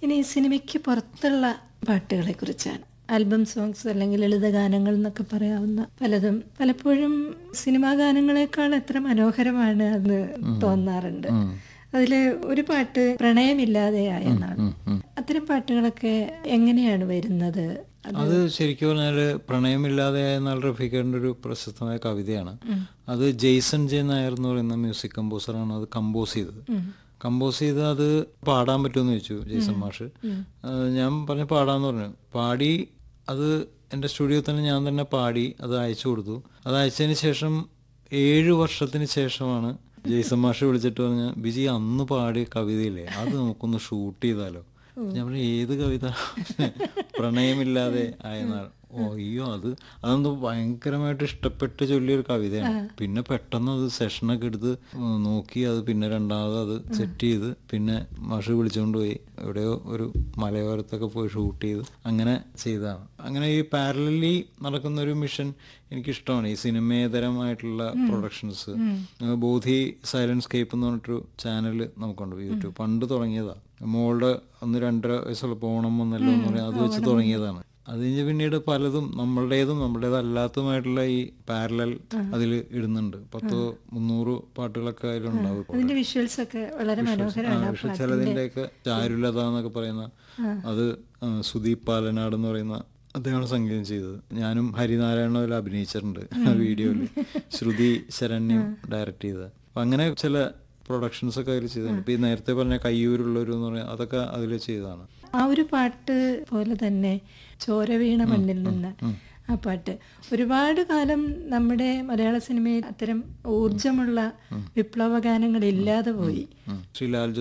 ഇനി സിനിമയ്ക്ക് പുറത്തുള്ള പാട്ടുകളെ കുറിച്ചാണ് ആൽബം സോങ്സ് അല്ലെങ്കിൽ ലളിത ഗാനങ്ങൾ എന്നൊക്കെ പറയാവുന്ന പലതും പലപ്പോഴും സിനിമാ ഗാനങ്ങളെക്കാൾ എത്ര മനോഹരമാണ് എന്ന് തോന്നാറുണ്ട് അതില് ഒരു പാട്ട് പ്രണയമില്ലാതെയായ എന്നാണ് അത്തരം പാട്ടുകളൊക്കെ എങ്ങനെയാണ് വരുന്നത് അത് ശരിക്കും പറഞ്ഞാൽ പ്രണയമില്ലാതെ എന്നാൽ റഫീഖറിൻ്റെ ഒരു പ്രശസ്തമായ കവിതയാണ് അത് ജെയ്സൺ ജെ നായർ എന്ന് പറയുന്ന മ്യൂസിക് കമ്പോസറാണ് അത് കമ്പോസ് ചെയ്തത് കമ്പോസ് ചെയ്ത് അത് പാടാൻ പറ്റുമെന്ന് ചോദിച്ചു ജെയ്സൺ മാഷ് ആ, ഞാൻ പറഞ്ഞു പാടാന്ന് പറഞ്ഞു പാടി അത് എൻ്റെ സ്റ്റുഡിയോയിൽ തന്നെ ഞാൻ തന്നെ പാടി അത് അയച്ചു കൊടുത്തു അത് അയച്ചതിന് ശേഷം ഏഴ് വർഷത്തിന് ശേഷമാണ് ജെയ്സൺ മാഷ് വിളിച്ചിട്ട് പറഞ്ഞ ബിജി അന്ന് പാടിയ കവിതയില്ലേ അത് നമുക്കൊന്ന് ഷൂട്ട് ചെയ്താലോ ഞാൻ പറഞ്ഞു ഏത് കവിത പ്രണയമില്ലാതെ ആയെന്നാൾ ഓ അയ്യോ അത് അതെന്തോ ഭയങ്കരമായിട്ട് ഇഷ്ടപ്പെട്ട് ചൊല്ലിയൊരു കവിതയാണ് പിന്നെ പെട്ടെന്ന് അത് സെഷനൊക്കെ എടുത്ത് ഉം, നോക്കി അത് പിന്നെ രണ്ടാമത് അത് സെറ്റ് ചെയ്ത് പിന്നെ മാഷ് വിളിച്ചുകൊണ്ട് പോയി എവിടെയോ ഒരു മലയോരത്തൊക്കെ പോയി ഷൂട്ട് ചെയ്ത് അങ്ങനെ ചെയ്തതാണ് അങ്ങനെ ഈ പാരലലി നടക്കുന്ന ഒരു മിഷൻ എനിക്കിഷ്ടമാണ് ഈ സിനിമേതരമായിട്ടുള്ള പ്രൊഡക്ഷൻസ് ബോധി സൈലൻസ് കേപ്പ് എന്ന് പറഞ്ഞിട്ടൊരു ചാനൽ നമുക്കുണ്ട് യൂട്യൂബ് പണ്ട് തുടങ്ങിയതാ മോളുടെ ഒന്ന് രണ്ടര വയസ്സുള്ള ഓണം വന്നല്ലോ എന്ന് പറയാം അത് വെച്ച് തുടങ്ങിയതാണ് അത് കഴിഞ്ഞ് പിന്നീട് പലതും നമ്മളുടേതും നമ്മുടേതല്ലാത്തതുമായിട്ടുള്ള ഈ പാരലൽ അതിൽ ഇടുന്നുണ്ട് പത്തോ മുന്നൂറ് പാട്ടുകളൊക്കെ അതിലുണ്ടാവും ഇപ്പോൾ. അതിന്റെ വിഷ്വൽസ് ഒക്കെ വളരെ മനോഹരമാണ് ആ പക്ഷെ ചിലതിൻ്റെയൊക്കെ ചാരുലത എന്നൊക്കെ പറയുന്ന അത് ആ, സുദീപ് പാലനാട് എന്ന് പറയുന്ന അദ്ദേഹമാണ് സംഗീതം ചെയ്തത് ഞാനും ഹരിനാരായണ അതിൽ അഭിനയിച്ചിട്ടുണ്ട് ആ വീഡിയോയിൽ ശ്രുതി ശരണ്യം ഡയറക്റ്റ് ചെയ്തത് അപ്പം അങ്ങനെ ചില പ്രൊഡക്ഷൻസ് ഒക്കെ അതിൽ ചെയ്തിട്ടുണ്ട് ഇപ്പം ഈ നേരത്തെ പറഞ്ഞ കയ്യൂരുള്ളൊരു എന്ന് പറഞ്ഞാൽ അതൊക്കെ അതിൽ ചെയ്തതാണ് ആ ഒരു പാട്ട് പോലെ തന്നെ ചോര വീണ മണ്ണിൽ നിന്ന് ആ പാട്ട് ഒരുപാട് കാലം നമ്മുടെ മലയാള സിനിമയിൽ അത്തരം ഊർജമുള്ള വിപ്ലവ ഗാനങ്ങൾ ഇല്ലാതെ പോയി ശ്രീ ലാൽ